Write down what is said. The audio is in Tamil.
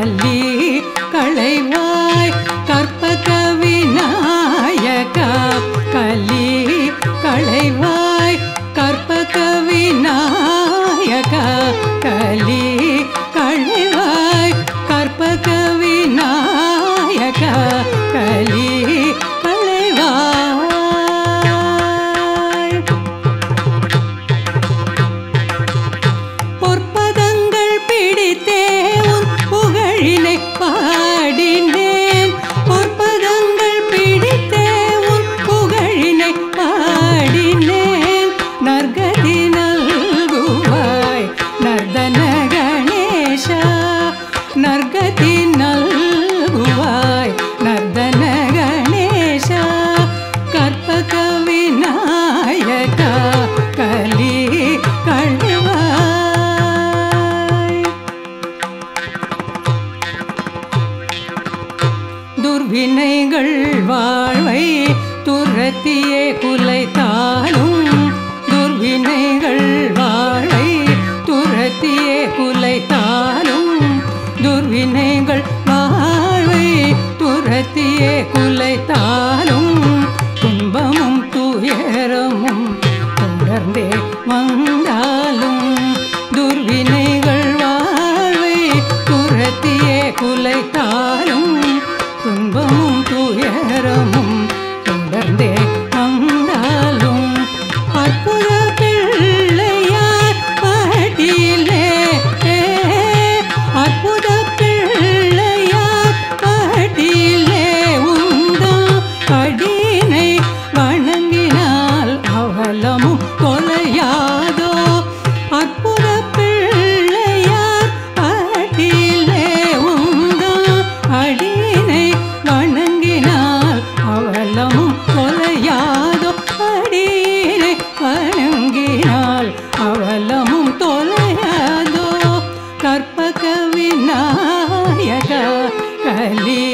கலி களைவாய் கற்பக விநாயகா கலி களைவாய் கற்பக விநாயகா கலி களைவாய் கற்பக விநாயகா கலி களைவாய் பொற்பதங்கள் பிடித்தே உன் புகழினை பாடினேன் பொற்பதங்கள் பிடித்தே உன் புகழினை பாடினேன் நற்கதி நல்குவாய் நர்தன கணேஷா நற்கதி நல்குவாய் நர்தன கணேஷா கற்பக விநாயகா கலி கழுவாய் துர்வினைகள் வாழ்வை துரத்தியே குலைத்தாலும் துர்வினைகள் வாழ்வை துரத்தியே குலைத்தாலும் துர்வினைகள் வாழ்வை துரத்தியே குலைத்தாலும் துன்பமும் துயரமும் தொடர்ந்தே வந்தாலும் துர்வினைகள் வாழ்வை துரத்தியே குலைத்தாலும் துன்பமும் துயரமும் தொடர்ந்தே வந்தாலும் அற்புத பிள்ளையார் பாட்டிலே அற்புத பிள்ளையார் பாட்டிலே உந்தம் அடினை வணங்கினால் அவலமும் தொலையாதோ அற்புத பிள்ளையார் பாட்டிலே உந்தம் அடினை வணங்கினால் அவலமும் தொலையாதோ அடினை வணங்கினால் அவலமும் தொலையாதோ கற்பக விநாயக கலி